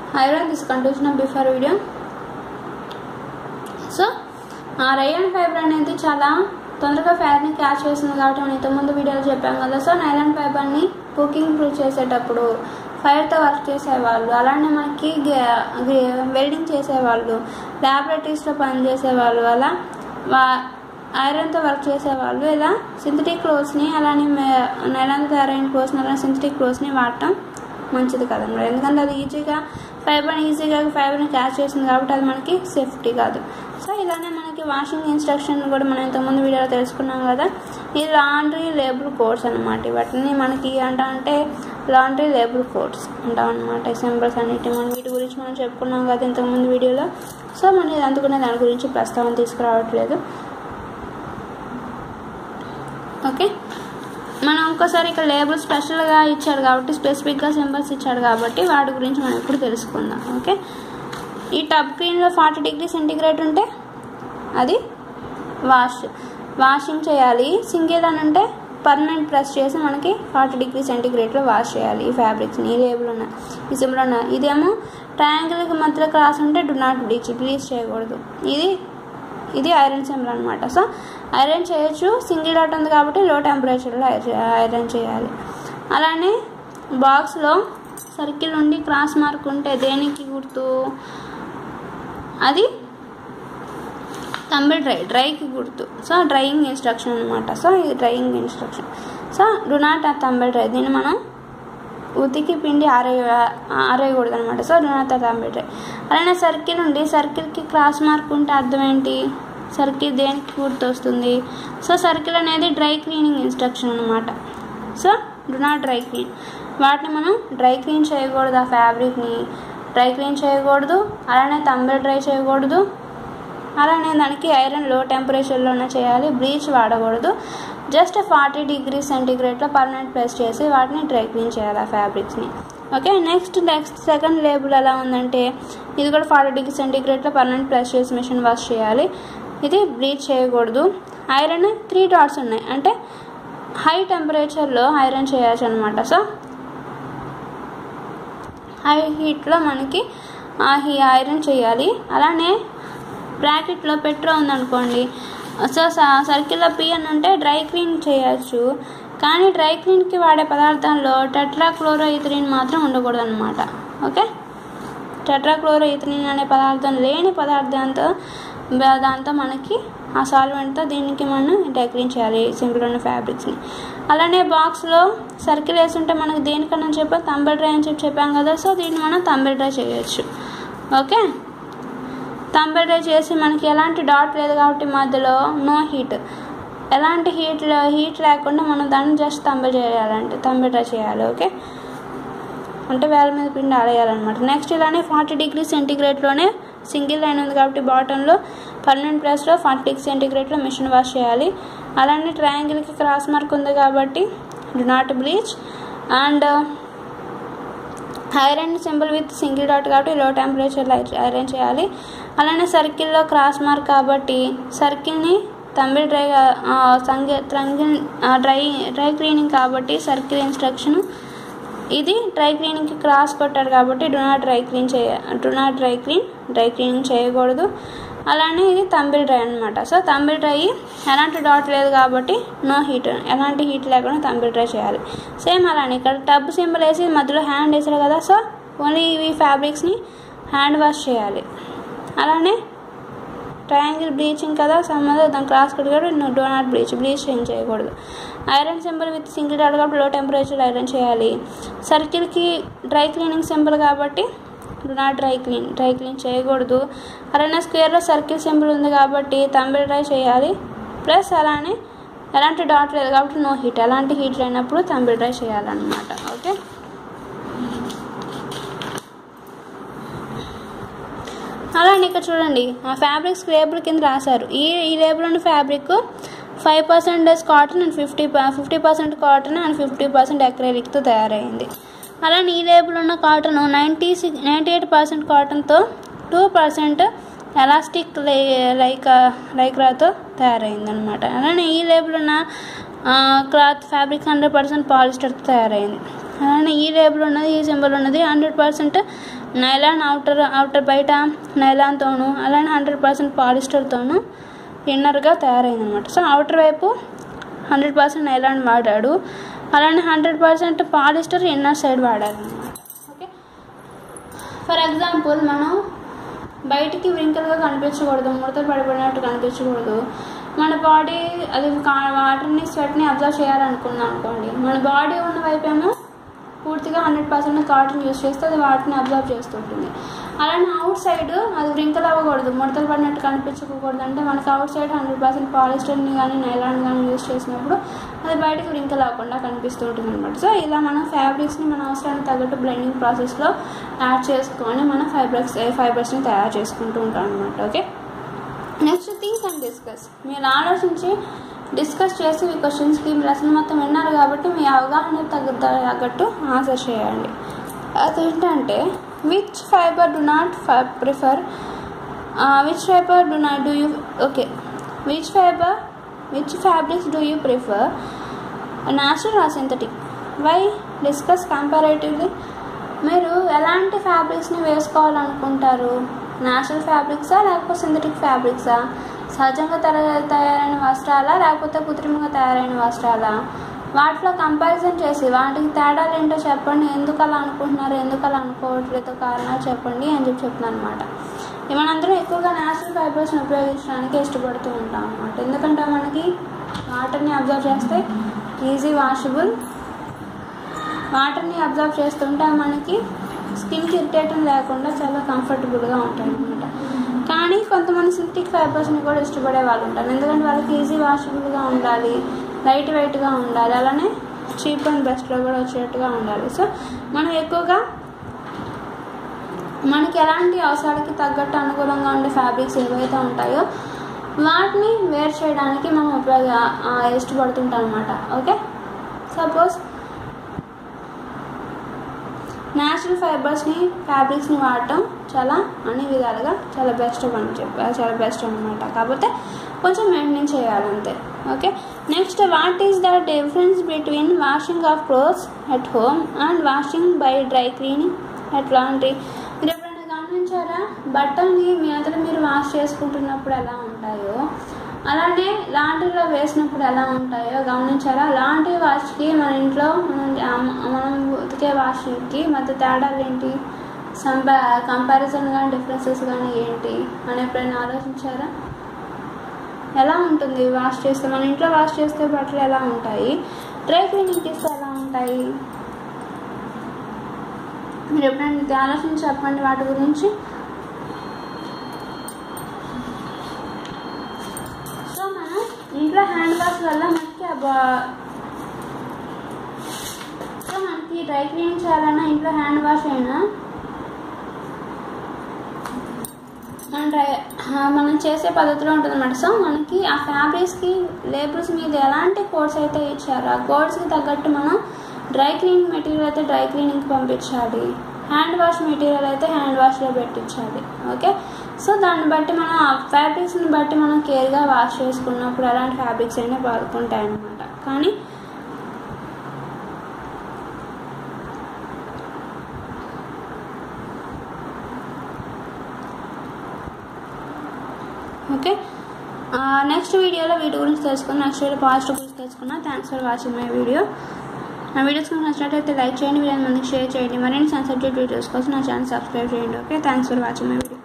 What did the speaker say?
Hi everyone, this is conclusion of before video. So ఆ rayon fibre అనేది చాలా తొందరగా ఫైర్ని క్యాచ్ చేస్తుంది కాబట్టి మనం ఇంతకుముందు వీడియోలో చెప్పాం కదా సో నైలాన్ ఫైబర్ని కుకింగ్ ప్రూవ్ చేసేటప్పుడు ఫైర్తో వర్క్ చేసేవాళ్ళు అలానే మనకి వెల్డింగ్ చేసేవాళ్ళు ల్యాబొరేటరీస్లో పనిచేసేవాళ్ళు అలా వా ఐరన్తో వర్క్ చేసేవాళ్ళు ఇలా సింథటిక్ క్లోత్స్ని అలానే నైలాన్తో తయారైన క్లోత్స్ని అలానే సింథటిక్ క్లోత్స్ని వాడటం మంచిది కదన్నమాట ఎందుకంటే అది ఈజీగా ఫైబర్ని ఈజీగా ఫైబర్ని క్యాచ్ చేస్తుంది కాబట్టి అది మనకి సేఫ్టీ కాదు సో ఇలానే మనకి వాషింగ్ ఇన్స్ట్రక్షన్ కూడా మనం ఇంతకుముందు వీడియోలో తెలుసుకున్నాం కదా ఇది లాండ్రీ లేబుల్ కోడ్స్ అనమాట వాటిని మనకి అంట అంటే లాండ్రీ లేబుల్ కోడ్స్ అంటాం అనమాట సింబల్స్ అన్నిటి మనం వీటి గురించి మనం చెప్పుకున్నాం కదా ఇంతకుముందు వీడియోలో సో మనం ఇది అందుకునే దాని గురించి ప్రస్తావన తీసుకురావట్లేదు ఓకే మనం ఇంకోసారి ఇక్కడ లేబుల్ స్పెషల్గా ఇచ్చాడు కాబట్టి స్పెసిఫిక్గా సింబల్స్ ఇచ్చాడు కాబట్టి వాటి గురించి మనం ఇప్పుడు తెలుసుకుందాం ఓకే ఈ టబ్ క్లీన్లో ఫార్టీ డిగ్రీ సెంటిగ్రేడ్ ఉంటే అది వాష్ వాషింగ్ చేయాలి సింగేల్ అని అంటే పర్మనెంట్ ప్రెస్ చేసి మనకి ఫార్టీ డిగ్రీ సెంటిగ్రేడ్లో వాష్ చేయాలి ఈ ఫ్యాబ్రిక్స్ని ఈ లేబుల్ ఉన్న ఈ సింబల్ ఉన్న ఇదేమో ట్రయాంగిల్కి మధ్యలో క్రాస్ ఉంటే డు నాట్ బ్లీచ్ బ్లీచ్ చేయకూడదు ఇది ఇది ఐరన్ సింబల్ అనమాట సో ఐరన్ చేయొచ్చు సింగిల్ డాట్ ఉంది కాబట్టి లో టెంపరేచర్లో ఐరన్ చేయాలి అలానే బాక్స్లో సర్కిల్ ఉండి క్రాస్ మార్క్ ఉంటే దేనికి గుర్తు అది తంబిల్ డ్రై డ్రైకి గుర్తు సో డ్రైయింగ్ ఇన్స్ట్రక్షన్ అనమాట సో ఇది drying instruction so do not uh tumble dry దీన్ని మనం ఉతికి పిండి ఆరే ఆరేయకూడదు అనమాట so do not uh tumble dry అలానే సర్కిల్ ఉండి సర్కిల్కి క్రాస్ మార్క్ ఉంటే అర్థం ఏంటి సర్కిల్ దేనికి గుర్తు వస్తుంది సో సర్కిల్ అనేది డ్రై క్లీనింగ్ ఇన్స్ట్రక్షన్ అనమాట so do not dry clean వాటిని మనం డ్రై క్లీన్ చేయకూడదు ఆ ఫ్యాబ్రిక్ని డ్రై క్లీన్ చేయకూడదు అలానే తంబిల్ డ్రై చేయకూడదు అలానే దానికి ఐరన్ లో టెంపరేచర్లోనే చేయాలి బ్లీచ్ వాడకూడదు జస్ట్ ఫార్టీ డిగ్రీ సెంటిగ్రేడ్లో పర్మనెంట్ ప్రెస్ చేసి వాటిని డ్రై క్లీన్ చేయాలి ఆ ఫ్యాబ్రిక్స్ని okay next next second label ఎలా ఉందంటే ఇది కూడా ఫార్టీ డిగ్రీ సెంటిగ్రేడ్లో పర్మనెంట్ ప్రెస్ చేసి మిషన్ వాష్ చేయాలి ఇది బ్లీచ్ చేయకూడదు ఐరన్ త్రీ డాట్స్ ఉన్నాయి అంటే హై టెంపరేచర్లో ఐరన్ చేయొచ్చు అనమాట సో హై హీట్లో మనకి ఆ హీ ఐరన్ చేయాలి అలానే బ్రాకెట్లో పెట్రో ఉందనుకోండి సో సర్కిల్లో పి అని ఉంటే డ్రై క్లీన్ చేయొచ్చు కానీ డ్రై క్లీన్కి వాడే పదార్థాల్లో టెట్రాక్లోరో ఇథరిన్ మాత్రం ఉండకూడదు అనమాట ఓకే టెట్రాక్లోరో ఇథరిన్ అనే పదార్థం లేని పదార్థంతో దాంతో మనకి ఆ సాల్వెంట్తో దీనికి మనం డ్రై క్లీన్ చేయాలి సింపుల్ ఉన్న ఫ్యాబ్రిక్స్ని అలానే బాక్స్లో సర్కిల్ వేస్తుంటే మనకి దేనికన్నా చెప్పాం తంబెల్ డ్రై అని చెప్పి చెప్పాం కదా సో దీన్ని మనం తంబెల్ డ్రై చేయొచ్చు ఓకే తంబెల్ డ్రై చేసి మనకి ఎలాంటి డాట్ లేదు కాబట్టి మధ్యలో నో హీట్ ఎలాంటి హీట్ హీట్ లేకుండా మనం దాన్ని జస్ట్ తంబెల్ చేయాలంటే తంబెల్ డ్రై చేయాలి ఓకే అంటే వేల మీద పిండి ఆడేయాలన్నమాట నెక్స్ట్ ఇలానే ఫార్టీ డిగ్రీ సెంటిగ్రేడ్లోనే సింగిల్ లైన్ ఉంది కాబట్టి బాటంలో పర్మనెంట్ ప్లేస్లో ఫార్టీ డిగ్రీ సెంటిగ్రేడ్లో మిషన్ వాష్ చేయాలి అలానే ట్రయాంగిల్కి క్రాస్ మార్క్ ఉంది కాబట్టి do not bleach and iron symbol with single dot కాబట్టి లో టెంపరేచర్లో ఐరన్ చేయాలి అలానే సర్కిల్లో క్రాస్ మార్క్ కాబట్టి సర్కిల్ని తంబిల్ డ్రై సంగి త్రంగిల్ డ్రై డ్రై క్లీనింగ్ కాబట్టి సర్కిల్ ఇన్స్ట్రక్షన్ ఇది డ్రై క్లీనింగ్కి క్రాస్ కొట్టాడు కాబట్టి డు నాట్ డ్రై క్లీన్ చేయ do not dry clean dry cleaning చేయకూడదు అలానే ఇది తంబిల్ డ్రై అనమాట సో తంబిల్ డ్రై ఎలాంటి డాట్ లేదు కాబట్టి నో హీట్ ఎలాంటి హీట్ లేకుండా తంబిల్ డ్రై చేయాలి సేమ్ అలానే ఇక్కడ టబ్ సింబల్ వేసి మధ్యలో హ్యాండ్ వేసాడు కదా సో ఓన్లీ ఇవి ఫ్యాబ్రిక్స్ని హ్యాండ్ వాష్ చేయాలి అలానే ట్రయాంగిల్ బ్లీచింగ్ కదా సమ్మర్ దాని క్రాస్ కట్ కూడా డో నాట్ బ్లీచ్ బ్లీచ్ ఏం చేయకూడదు iron symbol with single dot కాబట్టి లో టెంపరేచర్ ఐరన్ చేయాలి సర్కిల్కి డ్రై క్లీనింగ్ సింబల్ కాబట్టి do not dry clean dry clean చేయకూడదు అలానే స్క్వేర్లో సర్కిల్ సింబల్ ఉంది కాబట్టి తంబిల్ డ్రై చేయాలి ప్లస్ అలానే ఎలాంటి డాట్ లేదు కాబట్టి నో హీట్ ఎలాంటి హీట్ లేనప్పుడు తంబిల్ డ్రై చేయాలన్నమాట ఓకే అలానే ఇక్కడ చూడండి ఆ ఫ్యాబ్రిక్స్ లేబుల్ కింద రాశారు ఈ ఈ లేబుల్ ఉన్న fabric five percentage cotton and fifty fifty percent cotton and fifty percent అక్రైలిక్తో తయారైంది అలానే ఈ లేబుల్ ఉన్న cotton ninety six ninety eight percent కాటన్తో టూ పర్సెంట్ ఎలాస్టిక్ లైక్ లైక్రాతో తయారైంది అనమాట అలానే ఈ లేబుల్ ఉన్న క్లాత్ ఫ్యాబ్రిక్ హండ్రెడ్ పర్సెంట్ పాలిస్టర్తో తయారైంది అలానే ఈ లేబుల్ ఉన్నది ఈ సింబల్ ఉన్నది hundred percent nylon outer outer బయట నైలాన్తోను అలానే హండ్రెడ్ పర్సెంట్ పాలిస్టర్తోను ఇన్నర్గా తయారైంది అనమాట సో అవుటర్ వైపు హండ్రెడ్ పర్సెంట్ నైలాన్ వాడాడు అలానే hundred percent polyester inner side వాడారు అనమాట ఓకే ఫర్ ఎగ్జాంపుల్ మనం బయటికి వ్రింకల్గా కనిపించకూడదు ముడతలు పడిపోయినట్టు కనిపించకూడదు మన బాడీ అది కా- వాటర్ని స్వెట్ని అబ్జర్వ్ చేయాలనుకున్నాం అనుకోండి మన బాడీ ఉన్న వైపేమో పూర్తిగా హండ్రెడ్ పర్సెంట్ కాటన్ యూస్ చేస్తే అది వాటిని అబ్జర్వ్ చేస్తుంటుంది అలానే అవుట్ సైడ్ అది వ్రింకల్ అవ్వకూడదు ముడతలు పడినట్టు కనిపించకూడదు అంటే మనకి అవుట్ సైడ్ హండ్రెడ్ పర్సెంట్ పాలిస్టర్ని కానీ నైలాన్ కానీ యూస్ చేసినప్పుడు అది బయటకు వ్రింకల్ అవ్వకుండా కనిపిస్తూ ఉంటుంది అనమాట సో ఇలా మనం ఫ్యాబ్రిక్స్ని మన అవసరానికి తగ్గట్టు బ్లెండింగ్ ప్రాసెస్లో యాడ్ చేసుకొని మనం ఫైబ్రక్స్ ఫైబర్స్ని తయారు చేసుకుంటూ ఉంటాం అనమాట okay next think and discuss మీరు ఆలోచించి డిస్కస్ చేసి మీ క్వశ్చన్స్కి మీ లెసన్ మొత్తం విన్నారు కాబట్టి మీ అవగాహన తగ్గ తగ్గట్టు ఆన్సర్ చేయండి అదేంటంటే which fibre do not prefer which fibre do not do you okay which fibre which fabrics do you prefer natural or synthetic why discuss comparatively మీరు ఎలాంటి ఫ్యాబ్రిక్స్ని వేసుకోవాలనుకుంటారు న్యాచురల్ ఫ్యాబ్రిక్సా లేకపోతే సింథటిక్ ఫ్యాబ్రిక్సా సహజంగా తర- తయారైన వస్త్రాలా లేకపోతే కృత్రిమంగా తయారైన వస్త్రాలా వాటిలో కంపారిజన్ చేసి వాటికి తేడాలు ఏంటో చెప్పండి ఎందుకు అలా అనుకుంటున్నారు ఎందుకు అలా అనుకోవట్లేదో కారణాలు చెప్పండి అని చెప్పి చెప్తున్నాను అనమాట మనందరం ఎక్కువగా న్యాచురల్ ఫైబర్స్ని ఉపయోగించడానికి ఇష్టపడుతూ ఉంటాం అనమాట ఎందుకంటే మనకి వాటర్ని అబ్జర్వ్ చేస్తే ఈజీ వాషబుల్ వాటర్ని అబ్జర్వ్ చేస్తుంటే మనకి స్కిన్కి ఇరిటేషన్ లేకుండా చాలా కంఫర్టబుల్గా ఉంటాయి అనమాట కానీ కొంతమంది సింథటిక్ ఫైబర్స్ని కూడా ఇష్టపడే వాళ్ళు ఉంటారు ఎందుకంటే వాళ్ళకి ఈజీ వాషబుల్గా ఉండాలి లైట్ వెయిట్గా ఉండాలి అలానే చీప్ అండ్ బెస్ట్లో కూడా వచ్చేట్టుగా ఉండాలి సో మనం ఎక్కువగా మనకి ఎలాంటి అవసరాలకి తగ్గట్టు అనుకూలంగా ఉండే ఫ్యాబ్రిక్స్ ఏవైతే ఉంటాయో వాటిని వేర్ చేయడానికి మనం ఉపయోగ ఆ, ఇష్టపడుతుంటాం అనమాట ఓకే సపోజ్ న్యాచురల్ ఫైబర్స్ని ఫ్యాబ్రిక్స్ని వాడటం చాలా అన్ని విధాలుగా చాలా బెస్ట్ అని చెప్పి చాలా బెస్ట్ అనమాట కాకపోతే కొంచెం మెయింటైన్ చేయాలంతే okay next what is the difference between washing of clothes at home and washing by dry cleaning at laundry మీరు ఎప్పుడైనా గమనించారా బట్టల్ని మీ అంతటా మీరు వాష్ చేసుకుంటున్నప్పుడు ఎలా ఉంటాయో అలానే లాండ్రీలో వేసినప్పుడు ఎలా ఉంటాయో గమనించారా లాండ్రీ వాష్కి మన ఇంట్లో మనం ఆ- మనం ఉతికే వాష్కి మధ్య తేడాలు ఏంటి సంపా కంపారిజన్ కానీ డిఫరెన్సెస్ కానీ ఏంటి అని ఎప్పుడైనా ఆలోచించారా ఎలా ఉంటుంది వాష్ చేస్తే మన ఇంట్లో వాష్ చేస్తే బట్టలు ఎలా ఉంటాయి డ్రై క్లీనింగ్ ఇస్తే ఎలా ఉంటాయి మీరు ఎప్పుడైనా ఇది ఆలోచించి చెప్పండి వాటి గురించి సో మనం ఇంట్లో హ్యాండ్ వాష్ వల్ల మనకి ఆ బా- సో మనకి డ్రై క్లీనింగ్ చేయాలన్నా ఇంట్లో హ్యాండ్ వాష్ అయినా మన డ్రై ఆ, మనం చేసే పద్ధతిలో ఉంటుంది అనమాట సో మనకి ఆ ఫ్యాబ్రిక్స్కి లేబుల్స్ మీద ఎలాంటి కోడ్స్ అయితే ఇచ్చారో ఆ కోడ్స్కి తగ్గట్టు మనం డ్రై క్లీనింగ్ మెటీరియల్ అయితే డ్రై క్లీనింగ్కి పంపించాలి హ్యాండ్ వాష్ మెటీరియల్ అయితే హ్యాండ్ వాష్లో పెట్టించాలి ఓకే సో దాన్ని బట్టి మనం ఆ ఫ్యాబ్రిక్స్ని బట్టి మనం కేర్గా వాష్ చేసుకున్నప్పుడు ఎలాంటి ఫ్యాబ్రిక్స్ అయినా బాగుంటాయి అన్నమాట కానీ ఓకే నెక్స్ట్ వీడియోలో వీటి గురించి తెలుసుకున్నాం నెక్స్ట్ వీడియో పాజిటివ్ గురించి తెలుసుకున్నాం thanks for watching my video నా వీడియోస్ కనుక నచ్చినట్లయితే లైక్ చేయండి వీడియో మందికి షేర్ చేయండి మరిన్ని సన్సెట్ వీడియోస్ కోసం నా ఛానల్ సబ్స్క్రైబ్ చేయండి okay thanks for watching my video